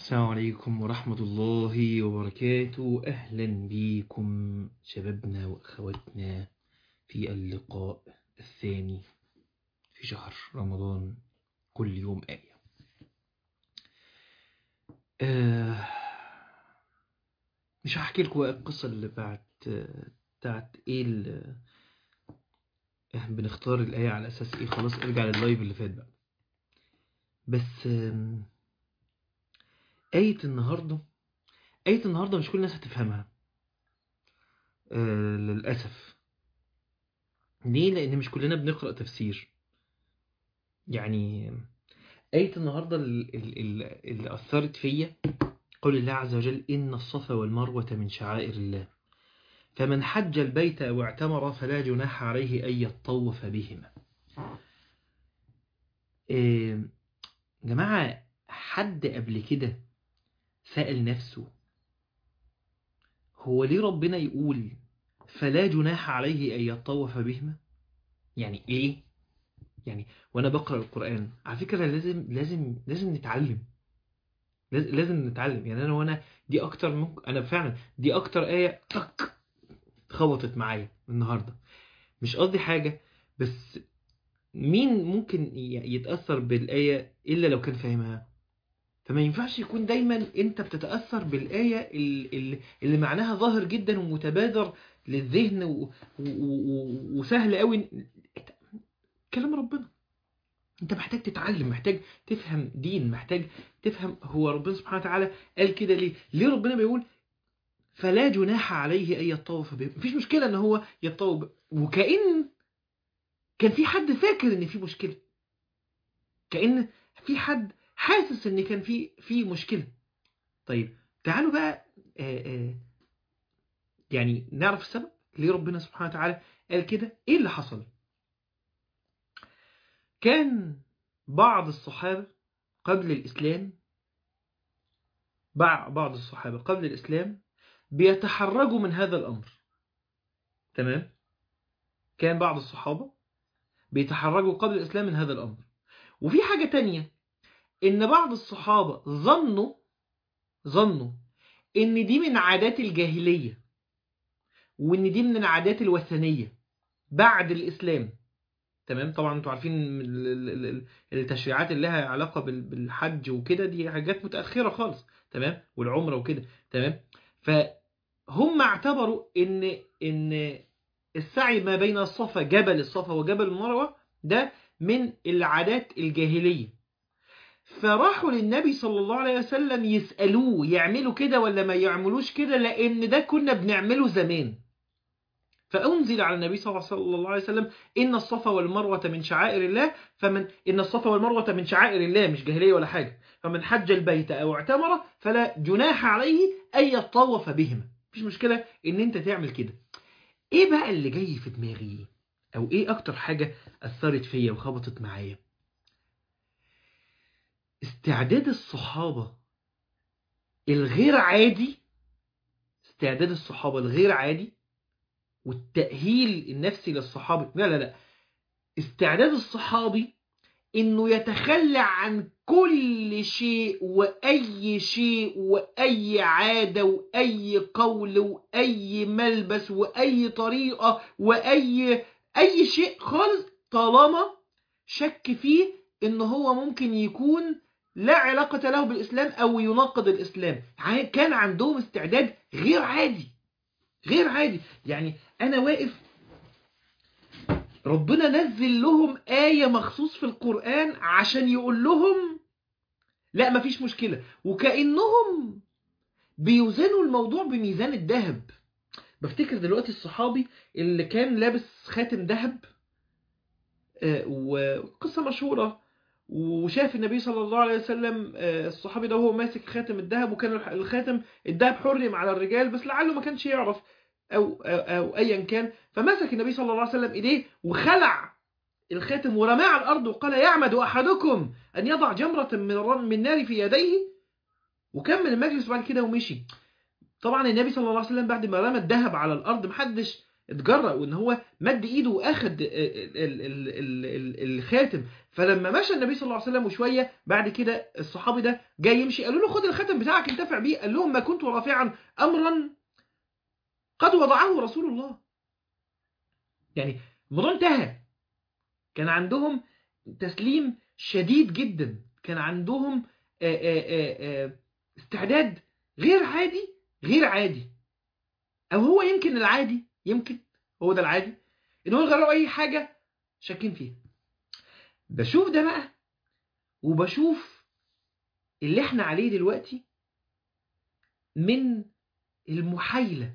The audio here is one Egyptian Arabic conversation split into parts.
السلام عليكم ورحمة الله وبركاته أهلا بكم شبابنا وأخواتنا في اللقاء الثاني في شهر رمضان كل يوم آية آه مش هحكي لكم القصة اللي بعت بتاعت ايه اللي بنختار الآية على أساس ايه خلاص ارجع لللايف اللي فات بقى بس آم، آية النهاردة آية النهاردة مش كل الناس هتفهمها آه للأسف ليه؟ لأن مش كلنا بنقرأ تفسير يعني آية النهاردة ال- ال- ال- اللي أثرت فيا قول الله عز وجل إن الصفا والمروة من شعائر الله فمن حج البيت أو اعتمر فلا جناح عليه أن يطوف بهما آه، جماعة حد قبل كده سأل نفسه هو ليه ربنا يقول فلا جناح عليه أن يطوف بهما يعني ليه يعني وانا بقرأ القرآن على فكرة لازم لازم لازم نتعلم لاز- لازم نتعلم يعني انا وانا دي اكتر ممكن انا فعلا دي اكتر آية تك خبطت معايا النهاردة مش قصدي حاجة بس مين ممكن ي- يتأثر بالآية إلا لو كان فاهمها فما ينفعش يكون دايما انت بتتأثر بالآية ال- ال- اللي معناها ظاهر جدا ومتبادر للذهن و- و- و- وسهل قوي كلام ربنا انت محتاج تتعلم محتاج تفهم دين محتاج تفهم هو ربنا سبحانه وتعالى قال كده ليه ليه ربنا بيقول فلا جناح عليه ان يطوف به مفيش مشكلة ان هو يطوف به. وكأن كان في حد فاكر ان في مشكلة كأن في حد حاسس ان كان في في مشكلة طيب تعالوا بقى آآ آآ يعني نعرف السبب ليه ربنا سبحانه وتعالى قال كده ايه اللي حصل كان بعض الصحابة قبل الإسلام بع- بعض الصحابة قبل الإسلام بيتحرجوا من هذا الأمر تمام كان بعض الصحابة بيتحرجوا قبل الإسلام من هذا الأمر وفي حاجة تانية إن بعض الصحابة ظنوا ظنوا إن دي من عادات الجاهلية وإن دي من العادات الوثنية بعد الإسلام تمام طبعا انتوا عارفين ال- ال- ال- التشريعات اللي لها علاقة بال- بالحج وكده دي حاجات متأخرة خالص تمام والعمرة وكده تمام فهم اعتبروا ان ان السعي ما بين الصفا جبل الصفا وجبل المروة ده من العادات الجاهلية فراحوا للنبي صلى الله عليه وسلم يسألوه يعملوا كده ولا ما يعملوش كده لأن ده كنا بنعمله زمان فأنزل على النبي صلى الله عليه وسلم إن الصفا والمروة من شعائر الله فمن إن الصفا والمروة من شعائر الله مش جاهلية ولا حاجة فمن حج البيت أو اعتمر فلا جناح عليه أن يطوف بهما مفيش مشكلة إن أنت تعمل كده إيه بقى اللي جاي في دماغي أو إيه أكتر حاجة أثرت فيا وخبطت معايا استعداد الصحابة الغير عادي استعداد الصحابة الغير عادي والتأهيل النفسي للصحابي لا لا لا استعداد الصحابي انه يتخلى عن كل شيء واي شيء واي عاده واي قول واي ملبس واي طريقه واي اي شيء خالص طالما شك فيه ان هو ممكن يكون لا علاقه له بالاسلام او يناقض الاسلام ع- كان عندهم استعداد غير عادي غير عادي يعني انا واقف ربنا نزل لهم آية مخصوص في القرآن عشان يقول لهم لا مفيش مشكلة وكأنهم بيوزنوا الموضوع بميزان الذهب بفتكر دلوقتي الصحابي اللي كان لابس خاتم ذهب آه، وقصة مشهورة وشاف النبي صلى الله عليه وسلم آه، الصحابي ده وهو ماسك خاتم الذهب وكان الح- الخاتم الذهب حرم على الرجال بس لعله ما كانش يعرف أو, أو, أو أيا كان فمسك النبي صلى الله عليه وسلم إيديه وخلع الخاتم ورماه على الأرض وقال يعمد أحدكم أن يضع جمرة من الر- من النار في يديه وكمل المجلس بعد كده ومشي طبعا النبي صلى الله عليه وسلم بعد ما رمى الذهب على الأرض محدش اتجرأ وان هو مد ايده واخد ال- ال- ال- ال- ال- الخاتم فلما مشى النبي صلى الله عليه وسلم وشويه بعد كده الصحابي ده جاي يمشي قالوا له خد الختم بتاعك انتفع بيه قال لهم ما كنت رافعا امرا قد وضعه رسول الله يعني الموضوع انتهى كان عندهم تسليم شديد جدا كان عندهم آآ آآ آآ استعداد غير عادي غير عادي او هو يمكن العادي يمكن هو ده العادي ان هو يغيروا اي حاجه شاكين فيها بشوف ده بقى وبشوف اللي احنا عليه دلوقتي من المحايله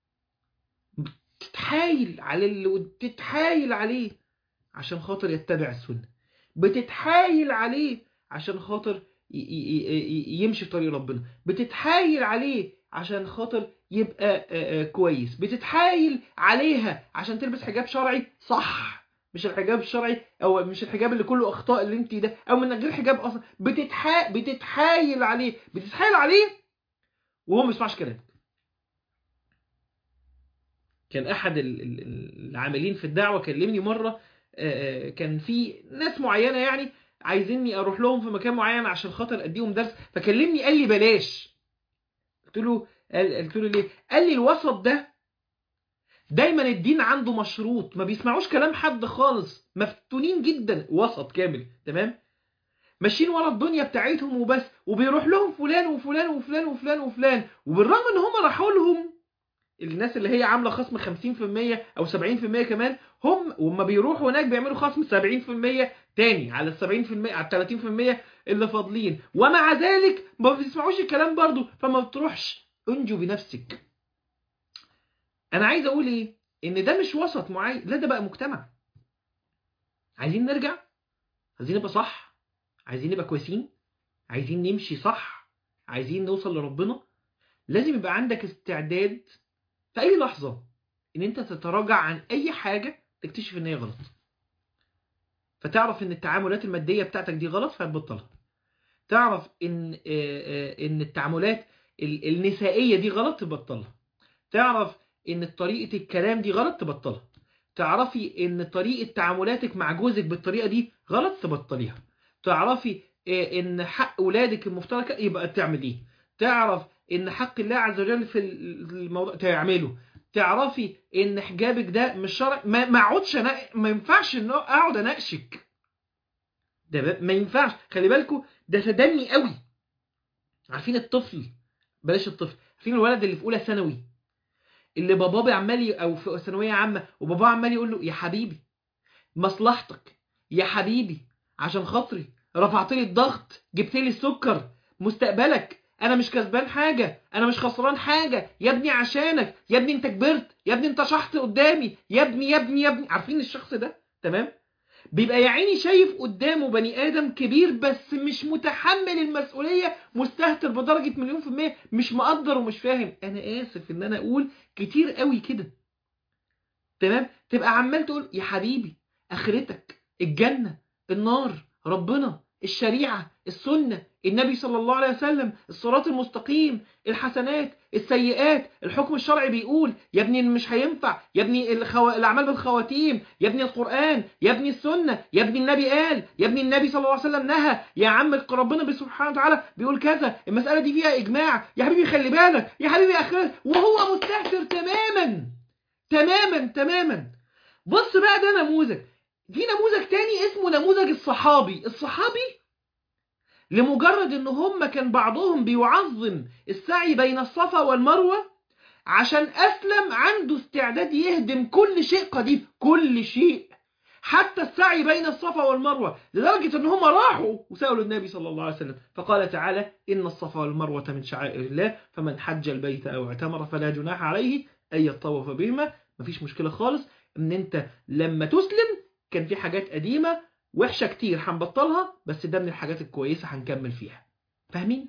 تتحايل على اللي تتحايل عليه عشان خاطر يتبع السنه بتتحايل عليه عشان خاطر يمشي في طريق ربنا بتتحايل عليه عشان خاطر يبقى كويس بتتحايل عليها عشان تلبس حجاب شرعي صح مش الحجاب الشرعي او مش الحجاب اللي كله اخطاء اللي انت ده او من غير حجاب اصلا بتتحا... بتتحايل عليه بتتحايل عليه وهو ما بيسمعش كلامك كان احد العاملين في الدعوه كلمني مره كان في ناس معينه يعني عايزيني اروح لهم في مكان معين عشان خاطر اديهم درس فكلمني قال لي بلاش قلت له قلت له ليه قال لي الوسط ده دايما الدين عنده مشروط ما بيسمعوش كلام حد خالص مفتونين جدا وسط كامل تمام ماشيين ورا الدنيا بتاعتهم وبس وبيروح لهم فلان وفلان وفلان وفلان وفلان وبالرغم ان هم راحوا لهم الناس اللي هي عامله خصم 50% او 70% كمان هم وما بيروحوا هناك بيعملوا خصم 70% تاني على ال 70% على ال 30% اللي فاضلين ومع ذلك ما بتسمعوش الكلام برضو فما بتروحش انجو بنفسك انا عايز اقول ايه ان ده مش وسط معين لا ده بقى مجتمع عايزين نرجع عايزين نبقى صح عايزين نبقى كويسين عايزين نمشي صح عايزين نوصل لربنا لازم يبقى عندك استعداد في اي لحظة ان انت تتراجع عن اي حاجة تكتشف ان هي غلط فتعرف ان التعاملات المادية بتاعتك دي غلط فهتبطلها تعرف ان ان التعاملات النسائية دي غلط تبطلها تعرف ان طريقة الكلام دي غلط تبطلها تعرفي ان طريقة تعاملاتك مع جوزك بالطريقة دي غلط تبطليها تعرفي ان حق ولادك المفترض يبقى تعمليه تعرف ان حق الله عز وجل في الموضوع تعمله تعرفي ان حجابك ده مش شرع ما ما اقعدش ما ينفعش ان اقعد اناقشك ده ما ينفعش خلي بالكم ده تدني قوي عارفين الطفل بلاش الطفل عارفين الولد اللي في اولى ثانوي اللي باباه عمال او في ثانويه عامه وباباه عمال يقول له يا حبيبي مصلحتك يا حبيبي عشان خاطري رفعت لي الضغط جبت لي السكر مستقبلك انا مش كسبان حاجه انا مش خسران حاجه يا ابني عشانك يا ابني انت كبرت يا ابني انت شحت قدامي يا ابني يا ابني يا ابني عارفين الشخص ده تمام بيبقى يا عيني شايف قدامه بني ادم كبير بس مش متحمل المسؤوليه مستهتر بدرجه مليون في الميه مش مقدر ومش فاهم انا اسف ان انا اقول كتير قوي كده تمام تبقى عمال تقول يا حبيبي اخرتك الجنه النار ربنا الشريعه السنه النبي صلى الله عليه وسلم الصراط المستقيم الحسنات السيئات الحكم الشرعي بيقول يا ابني مش هينفع يا ابني الخو... الاعمال بالخواتيم يا ابني القران يا ابني السنه يا ابني النبي قال يا ابني النبي صلى الله عليه وسلم نهى يا عم ربنا سبحانه وتعالى بيقول كذا المساله دي فيها اجماع يا حبيبي خلي بالك يا حبيبي اخر وهو مستهتر تماما تماما تماما بص بقى ده نموذج في نموذج تاني اسمه نموذج الصحابي الصحابي لمجرد ان هم كان بعضهم بيعظم السعي بين الصفا والمروة عشان اسلم عنده استعداد يهدم كل شيء قديم كل شيء حتى السعي بين الصفا والمروة لدرجة ان هم راحوا وسألوا النبي صلى الله عليه وسلم فقال تعالى إن الصفا والمروة من شعائر الله فمن حج البيت أو اعتمر فلا جناح عليه أن يطوف بهما مفيش مشكلة خالص ان انت لما تسلم كان في حاجات قديمة وحشة كتير هنبطلها بس ده من الحاجات الكويسة هنكمل فيها فاهمين؟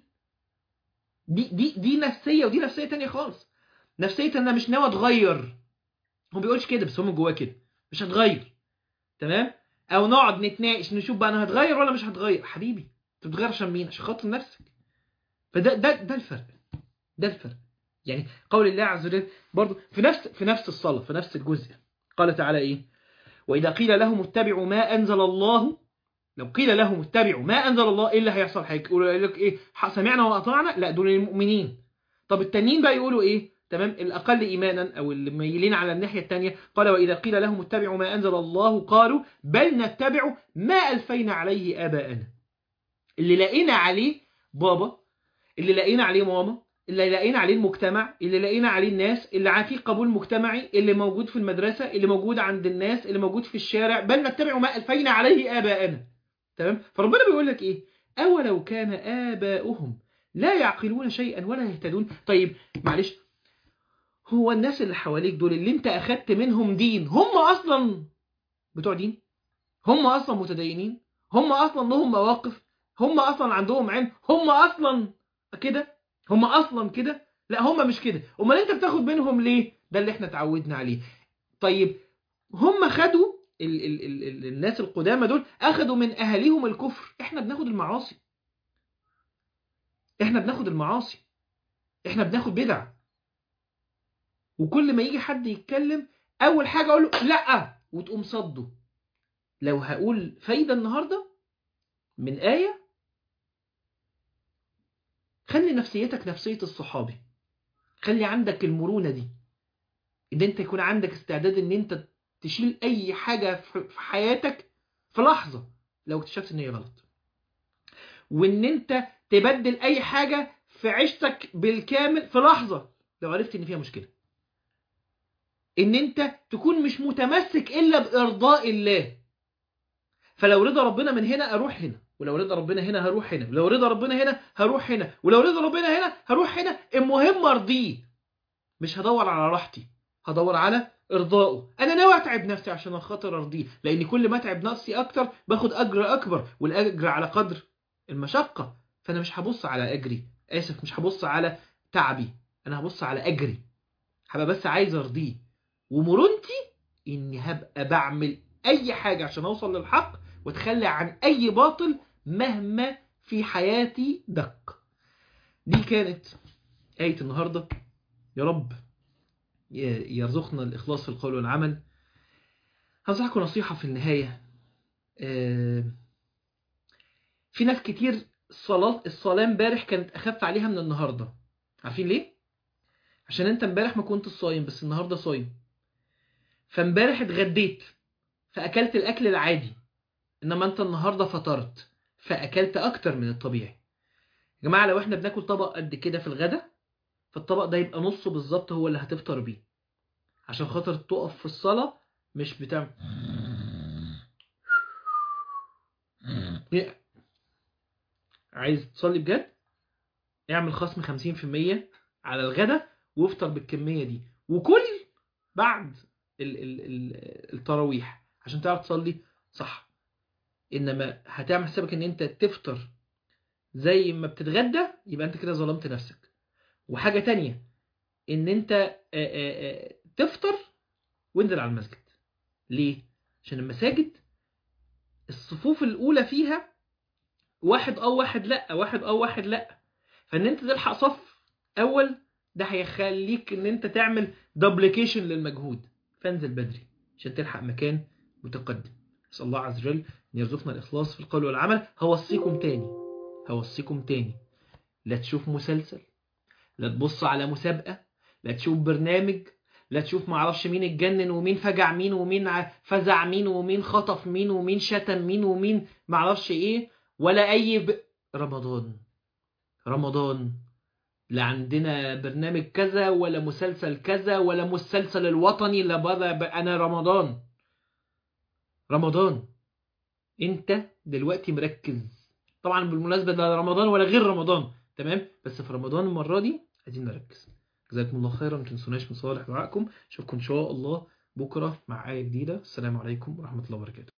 دي دي دي نفسية ودي نفسية تانية خالص نفسية ان انا مش ناوي اتغير هو بيقولش كده بس هو من جواه كده مش هتغير تمام؟ او نقعد نتناقش نشوف بقى انا هتغير ولا مش هتغير حبيبي انت بتغير عشان مين؟ عشان خاطر نفسك فده ده ده الفرق ده الفرق يعني قول الله عز وجل برضه في نفس في نفس الصلاة في نفس الجزء قال تعالى ايه؟ وإذا قيل لهم اتبعوا ما أنزل الله لو قيل لهم اتبعوا ما انزل الله ايه اللي هيحصل هيقولوا لك ايه سمعنا واطعنا لا دول المؤمنين طب التانيين بقى يقولوا ايه تمام الاقل ايمانا او اللي ميلين على الناحيه الثانيه قال واذا قيل لهم اتبعوا ما انزل الله قالوا بل نتبع ما الفينا عليه اباءنا اللي لقينا عليه بابا اللي لقينا عليه ماما اللي لقينا عليه المجتمع اللي لقينا عليه الناس اللي فيه قبول مجتمعي اللي موجود في المدرسة اللي موجود عند الناس اللي موجود في الشارع بل نتبع ما ألفينا عليه آباءنا تمام فربنا بيقول لك إيه أولو كان آباؤهم لا يعقلون شيئا ولا يهتدون طيب معلش هو الناس اللي حواليك دول اللي انت أخدت منهم دين هم أصلا بتوع دين هم أصلا متدينين هم أصلا لهم مواقف هم أصلا عندهم علم هم أصلا كده هم اصلا كده لا هم مش كده امال انت بتاخد منهم ليه ده اللي احنا اتعودنا عليه طيب هم خدوا ال ال ال ال الناس القدامى دول اخدوا من اهاليهم الكفر احنا بناخد المعاصي احنا بناخد المعاصي احنا بناخد بدع وكل ما يجي حد يتكلم اول حاجه اقول له لا وتقوم صده لو هقول فايده النهارده من ايه خلي نفسيتك نفسية الصحابي خلي عندك المرونة دي ان انت يكون عندك استعداد ان انت تشيل اي حاجة في حياتك في لحظة لو اكتشفت ان هي غلط وان انت تبدل اي حاجة في عيشتك بالكامل في لحظة لو عرفت ان فيها مشكلة ان انت تكون مش متمسك الا بارضاء الله فلو رضا ربنا من هنا اروح هنا ولو رضا ربنا هنا هروح هنا ولو رضا ربنا هنا هروح هنا ولو رضا ربنا هنا هروح هنا المهم ارضيه مش هدور على راحتي هدور على ارضائه انا ناوي اتعب نفسي عشان خاطر ارضيه لان كل ما اتعب نفسي اكتر باخد اجر اكبر والاجر على قدر المشقه فانا مش هبص على اجري اسف مش هبص على تعبي انا هبص على اجري هبقى بس عايز ارضيه ومرونتي اني هبقى بعمل اي حاجه عشان اوصل للحق واتخلى عن اي باطل مهما في حياتي دق دي كانت آية النهاردة يا رب يرزقنا الإخلاص في القول والعمل هنصحكم نصيحة في النهاية في ناس كتير الصلاة الصلاة امبارح كانت أخف عليها من النهاردة عارفين ليه؟ عشان انت امبارح ما كنت صايم بس النهاردة صايم فامبارح اتغديت فأكلت الأكل العادي إنما أنت النهاردة فطرت فأكلت أكتر من الطبيعي يا جماعة لو احنا بناكل طبق قد كده في الغدا فالطبق ده يبقى نصه بالظبط هو اللي هتفطر بيه عشان خاطر تقف في الصلاة مش بتعمل عايز تصلي بجد اعمل خصم 50% على الغدا وافطر بالكمية دي وكل بعد ال ال ال التراويح عشان تعرف تصلي صح انما هتعمل حسابك ان انت تفطر زي ما بتتغدى يبقى انت كده ظلمت نفسك وحاجة تانية ان انت آآ آآ تفطر وانزل على المسجد ليه عشان المساجد الصفوف الاولى فيها واحد او واحد لا واحد او واحد لا فان انت تلحق صف اول ده هيخليك ان انت تعمل دوبليكيشن للمجهود فانزل بدري عشان تلحق مكان متقدم اسال الله عز وجل ان يرزقنا الاخلاص في القول والعمل هوصيكم تاني هوصيكم تاني لا تشوف مسلسل لا تبص على مسابقه لا تشوف برنامج لا تشوف معرفش مين اتجنن ومين فجع مين ومين فزع مين ومين خطف مين ومين شتم مين ومين معرفش ايه ولا اي ب... رمضان رمضان لا عندنا برنامج كذا ولا مسلسل كذا ولا مسلسل الوطني لا بدا انا رمضان رمضان انت دلوقتي مركز طبعا بالمناسبه ده رمضان ولا غير رمضان تمام بس في رمضان المره دي عايزين نركز جزاكم الله خيرا ما تنسوناش من صالح دعائكم اشوفكم ان شاء الله بكره مع ايه جديده السلام عليكم ورحمه الله وبركاته